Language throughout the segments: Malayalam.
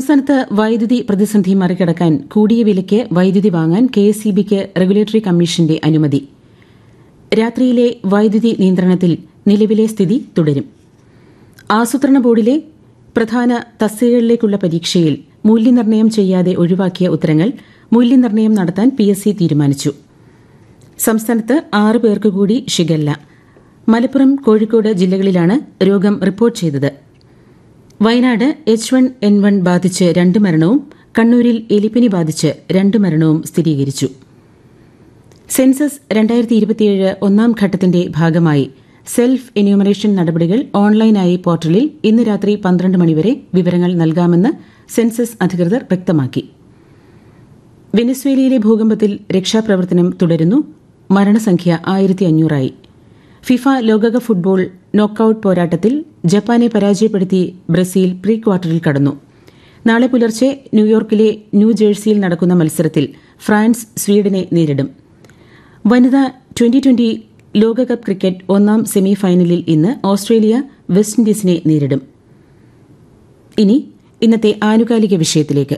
സംസ്ഥാനത്ത് വൈദ്യുതി പ്രതിസന്ധി മറികടക്കാൻ കൂടിയ വിലയ്ക്ക് വൈദ്യുതി വാങ്ങാൻ കെ എസ് ഇ ബിക്ക് റെഗുലേറ്ററി കമ്മീഷന്റെ അനുമതി രാത്രിയിലെ വൈദ്യുതി നിയന്ത്രണത്തിൽ നിലവിലെ സ്ഥിതി തുടരും ആസൂത്രണ ബോർഡിലെ പ്രധാന തസ്തികകളിലേക്കുള്ള പരീക്ഷയിൽ മൂല്യനിർണ്ണയം ചെയ്യാതെ ഒഴിവാക്കിയ ഉത്തരങ്ങൾ മൂല്യനിർണ്ണയം നടത്താൻ പി എസ് സി തീരുമാനിച്ചു സംസ്ഥാനത്ത് ആറ് പേർക്ക് കൂടി ഷിഗല്ല മലപ്പുറം കോഴിക്കോട് ജില്ലകളിലാണ് രോഗം റിപ്പോർട്ട് ചെയ്തത് Wayanad H one N one ബാധിച്ച് രണ്ട് മരണവും കണ്ണൂരിൽ എലിപ്പനി ബാധിച്ച് രണ്ട് മരണവും സ്ഥിരീകരിച്ചു സെൻസസ് രണ്ടായിരത്തി ഇരുപത്തിയേഴ് ഒന്നാം ഘട്ടത്തിന്റെ ഭാഗമായി സെൽഫ് എന്യൂമറേഷൻ നടപടികൾ ഓൺലൈനായി പോർട്ടലിൽ ഇന്ന് രാത്രി പന്ത്രണ്ട് മണിവരെ വിവരങ്ങൾ നൽകാമെന്ന് സെൻസസ് അധികൃതർ വ്യക്തമാക്കി വെനസ്വേലയിലെ ഭൂകമ്പത്തിൽ രക്ഷാപ്രവർത്തനം തുടരുന്നു മരണസംഖ്യ ആയിരത്തി അഞ്ഞൂറായി ഫിഫ ലോകകപ്പ് ഫുട്ബോൾ നോക്കൌട്ട് പോരാട്ടത്തിൽ ജപ്പാനെ പരാജയപ്പെടുത്തി ബ്രസീൽ പ്രീ ക്വാർട്ടറിൽ കടന്നു നാളെ പുലർച്ചെ ന്യൂയോർക്കിലെ ന്യൂജേഴ്സിയിൽ നടക്കുന്ന മത്സരത്തിൽ ഫ്രാൻസ് സ്വീഡനെ നേരിടും വനിതാ ട്വന്റി ട്വന്റി ലോകകപ്പ് ക്രിക്കറ്റ് ഒന്നാം സെമി ഫൈനലിൽ ഇന്ന് ഓസ്ട്രേലിയ വെസ്റ്റ് ഇൻഡീസിനെ നേരിടും ഇനി ഇന്നത്തെ ആനുകാലിക വിഷയത്തിലേക്ക്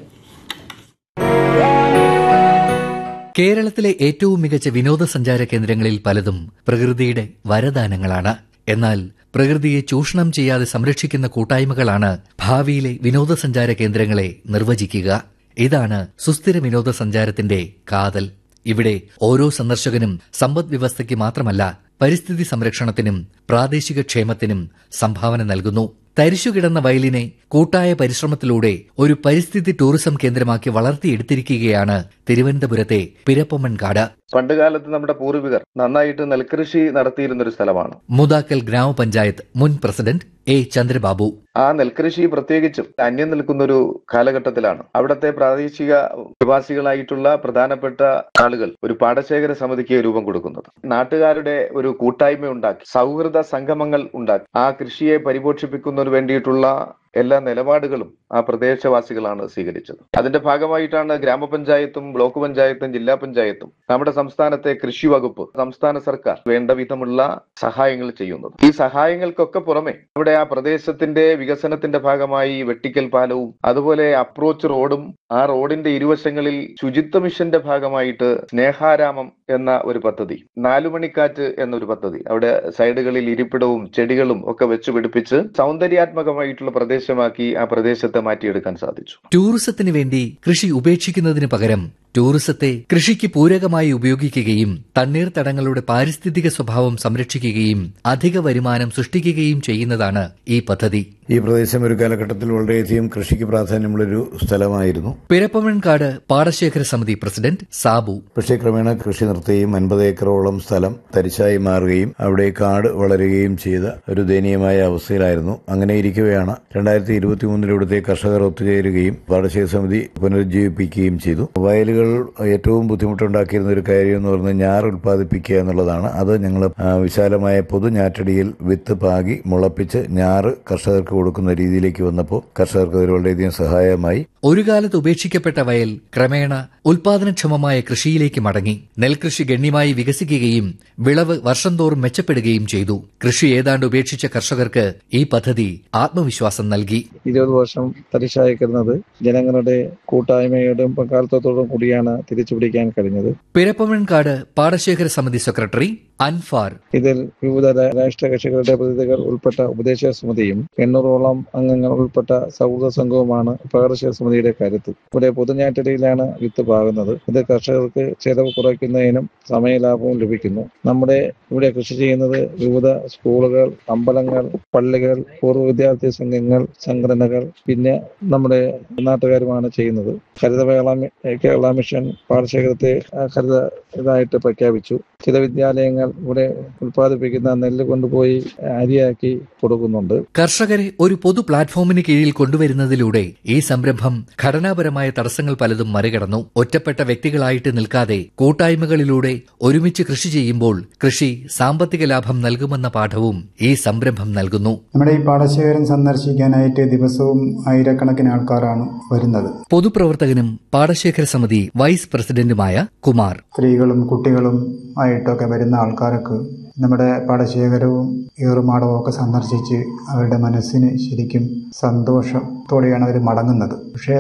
കേരളത്തിലെ ഏറ്റവും മികച്ച വിനോദസഞ്ചാര കേന്ദ്രങ്ങളിൽ പലതും പ്രകൃതിയുടെ വരദാനങ്ങളാണ് എന്നാൽ പ്രകൃതിയെ ചൂഷണം ചെയ്യാതെ സംരക്ഷിക്കുന്ന കൂട്ടായ്മകളാണ് ഭാവിയിലെ വിനോദസഞ്ചാര കേന്ദ്രങ്ങളെ നിർവചിക്കുക ഇതാണ് സുസ്ഥിര വിനോദസഞ്ചാരത്തിന്റെ കാതൽ ഇവിടെ ഓരോ സന്ദർശകനും സമ്പദ് വ്യവസ്ഥയ്ക്ക് മാത്രമല്ല പരിസ്ഥിതി സംരക്ഷണത്തിനും പ്രാദേശിക ക്ഷേമത്തിനും സംഭാവന നൽകുന്നു തരിശുകിടന്ന വയലിനെ കൂട്ടായ പരിശ്രമത്തിലൂടെ ഒരു പരിസ്ഥിതി ടൂറിസം കേന്ദ്രമാക്കി വളർത്തിയെടുത്തിരിക്കുകയാണ് തിരുവനന്തപുരത്തെ പിരപ്പൊമ്മൻകാട് പണ്ടുകാലത്ത് നമ്മുടെ പൂർവികർ നന്നായിട്ട് നെൽകൃഷി നടത്തിയിരുന്ന ഒരു സ്ഥലമാണ് മുതാക്കൽ ഗ്രാമപഞ്ചായത്ത് മുൻ പ്രസിഡന്റ് എ ചന്ദ്രബാബു ആ നെൽകൃഷി പ്രത്യേകിച്ചും അന്യം നിൽക്കുന്ന ഒരു കാലഘട്ടത്തിലാണ് അവിടുത്തെ പ്രാദേശിക നിവാസികളായിട്ടുള്ള പ്രധാനപ്പെട്ട ആളുകൾ ഒരു പാടശേഖര സമിതിക്ക് രൂപം കൊടുക്കുന്നത് നാട്ടുകാരുടെ ഒരു കൂട്ടായ്മ ഉണ്ടാക്കി സൗഹൃദ സംഗമങ്ങൾ ഉണ്ടാക്കി ആ കൃഷിയെ പരിപോഷിപ്പിക്കുന്നതിന് വേണ്ടിയിട്ടുള്ള എല്ലാ നിലപാടുകളും ആ പ്രദേശവാസികളാണ് സ്വീകരിച്ചത് അതിന്റെ ഭാഗമായിട്ടാണ് ഗ്രാമപഞ്ചായത്തും ബ്ലോക്ക് പഞ്ചായത്തും ജില്ലാ പഞ്ചായത്തും നമ്മുടെ സംസ്ഥാനത്തെ കൃഷി വകുപ്പ് സംസ്ഥാന സർക്കാർ വേണ്ട വിധമുള്ള സഹായങ്ങൾ ചെയ്യുന്നത് ഈ സഹായങ്ങൾക്കൊക്കെ പുറമെ ഇവിടെ ആ പ്രദേശത്തിന്റെ വികസനത്തിന്റെ ഭാഗമായി വെട്ടിക്കൽ പാലവും അതുപോലെ അപ്രോച്ച് റോഡും ആ റോഡിന്റെ ഇരുവശങ്ങളിൽ ശുചിത്വ മിഷന്റെ ഭാഗമായിട്ട് സ്നേഹാരാമം എന്ന ഒരു പദ്ധതി നാലുമണിക്കാറ്റ് എന്നൊരു പദ്ധതി അവിടെ സൈഡുകളിൽ ഇരിപ്പിടവും ചെടികളും ഒക്കെ വെച്ച് പിടിപ്പിച്ച് സൗന്ദര്യാത്മകമായിട്ടുള്ള പ്രദേശമാക്കി ആ പ്രദേശത്തെ മാറ്റിയെടുക്കാൻ സാധിച്ചു ടൂറിസത്തിന് വേണ്ടി കൃഷി ഉപേക്ഷിക്കുന്നതിന് പകരം ടൂറിസത്തെ കൃഷിക്ക് പൂരകമായി ഉപയോഗിക്കുകയും തണ്ണീർത്തടങ്ങളുടെ പാരിസ്ഥിതിക സ്വഭാവം സംരക്ഷിക്കുകയും അധിക വരുമാനം സൃഷ്ടിക്കുകയും ചെയ്യുന്നതാണ് ഈ പദ്ധതി ഈ പ്രദേശം ഒരു കാലഘട്ടത്തിൽ വളരെയധികം കൃഷിക്ക് പ്രാധാന്യമുള്ളൊരു സ്ഥലമായിരുന്നു പിരപ്പമൺകാട് പാടശേഖര സമിതി പ്രസിഡന്റ് സാബു പക്ഷേ ക്രമേണ കൃഷി നിർത്തുകയും അൻപത് ഏക്കറോളം സ്ഥലം തരിശായി മാറുകയും അവിടെ കാട് വളരുകയും ചെയ്ത ഒരു ദയനീയമായ അവസ്ഥയിലായിരുന്നു അങ്ങനെ ഇരിക്കവെയാണ് രണ്ടായിരത്തി ഇരുപത്തി മൂന്നിൽ ഇവിടുത്തെ കർഷകർ ഒത്തുചേരുകയും പാടശേഖര സമിതി പുനരുജ്ജീവിപ്പിക്കുകയും ചെയ്തു വയലുകൾ ഏറ്റവും ബുദ്ധിമുട്ടുണ്ടാക്കിയിരുന്ന ഒരു കാര്യം എന്ന് പറയുന്നത് ഞാർ ഉൽപ്പാദിപ്പിക്കുക എന്നുള്ളതാണ് അത് ഞങ്ങൾ വിശാലമായ പൊതു ഞാറ്റടിയിൽ വിത്ത് പാകി മുളപ്പിച്ച് ഞാറ് കർഷകർക്ക് കൊടുക്കുന്ന രീതിയിലേക്ക് വന്നപ്പോൾ കർഷകർക്ക് അത് വളരെയധികം സഹായമായി ഒരു കാലത്ത് ഉപേക്ഷിക്കപ്പെട്ട വയൽ ക്രമേണ ഉൽപാദനക്ഷമമായ കൃഷിയിലേക്ക് മടങ്ങി നെൽകൃഷി ഗണ്യമായി വികസിക്കുകയും വിളവ് വർഷം തോറും മെച്ചപ്പെടുകയും ചെയ്തു കൃഷി ഏതാണ്ട് ഉപേക്ഷിച്ച കർഷകർക്ക് ഈ പദ്ധതി ആത്മവിശ്വാസം നൽകി ഇരുപത് വർഷം തരിശായി കിടന്നത് ജനങ്ങളുടെ കൂട്ടായ്മയോടും പങ്കാളിത്തത്തോടും കൂടിയാണ് തിരിച്ചുപിടിക്കാൻ കഴിഞ്ഞത് പിരപ്പമൺകാട് പാടശേഖര സമിതി സെക്രട്ടറി അൻഫാർ ഇതിൽ വിവിധ രാഷ്ട്രീയ കക്ഷികളുടെ പ്രതിനിധികൾ ഉൾപ്പെട്ട ഉപദേശക സമിതിയും എണ്ണൂറോളം അംഗങ്ങൾ ഉൾപ്പെട്ട സൗഹൃദ സംഘവുമാണ് പാടശേഖര സമിതിയുടെ കാര്യത്തിൽ ഇവിടെ പൊതുഞാറ്റടിയിലാണ് വിത്ത് പാകുന്നത് ഇത് കർഷകർക്ക് ചെലവ് കുറയ്ക്കുന്നതിനും സമയലാഭവും ലഭിക്കുന്നു നമ്മുടെ ഇവിടെ കൃഷി ചെയ്യുന്നത് വിവിധ സ്കൂളുകൾ അമ്പലങ്ങൾ പള്ളികൾ പൂർവ്വ വിദ്യാർത്ഥി സംഘങ്ങൾ സംഘടനകൾ പിന്നെ നമ്മുടെ നാട്ടുകാരുമാണ് ചെയ്യുന്നത് ഹരിത കേരള മിഷൻ പാടശേഖരത്തെ ഹരിത ഇതായിട്ട് പ്രഖ്യാപിച്ചു ചില വിദ്യാലയങ്ങൾ ഇവിടെ ഉൽപ്പാദിപ്പിക്കുന്ന നെല്ല് കൊണ്ടുപോയി അരിയാക്കി കൊടുക്കുന്നുണ്ട് കർഷകരെ ഒരു പൊതു പ്ലാറ്റ്ഫോമിന് കീഴിൽ കൊണ്ടുവരുന്നതിലൂടെ ഈ സംരംഭം ഘടനാപരമായ തടസ്സങ്ങൾ പലതും മറികടന്നു ഒറ്റപ്പെട്ട വ്യക്തികളായിട്ട് നിൽക്കാതെ കൂട്ടായ്മകളിലൂടെ ഒരുമിച്ച് കൃഷി ചെയ്യുമ്പോൾ കൃഷി സാമ്പത്തിക ലാഭം നൽകുമെന്ന പാഠവും ഈ സംരംഭം നൽകുന്നു നമ്മുടെ ഈ പാടശേഖരം സന്ദർശിക്കാനായിട്ട് ദിവസവും ആയിരക്കണക്കിന് ആൾക്കാരാണ് വരുന്നത് പൊതുപ്രവർത്തകനും പാടശേഖര സമിതി വൈസ് പ്രസിഡന്റുമായ കുമാർ സ്ത്രീകളും കുട്ടികളും ആയിട്ടൊക്കെ വരുന്ന ആൾക്കാർക്ക് നമ്മുടെ പാടശേഖരവും ഏറുമാടവും ഒക്കെ സന്ദർശിച്ച് അവരുടെ മനസ്സിന് ശരിക്കും സന്തോഷത്തോടെയാണ് അവർ മടങ്ങുന്നത് പക്ഷേ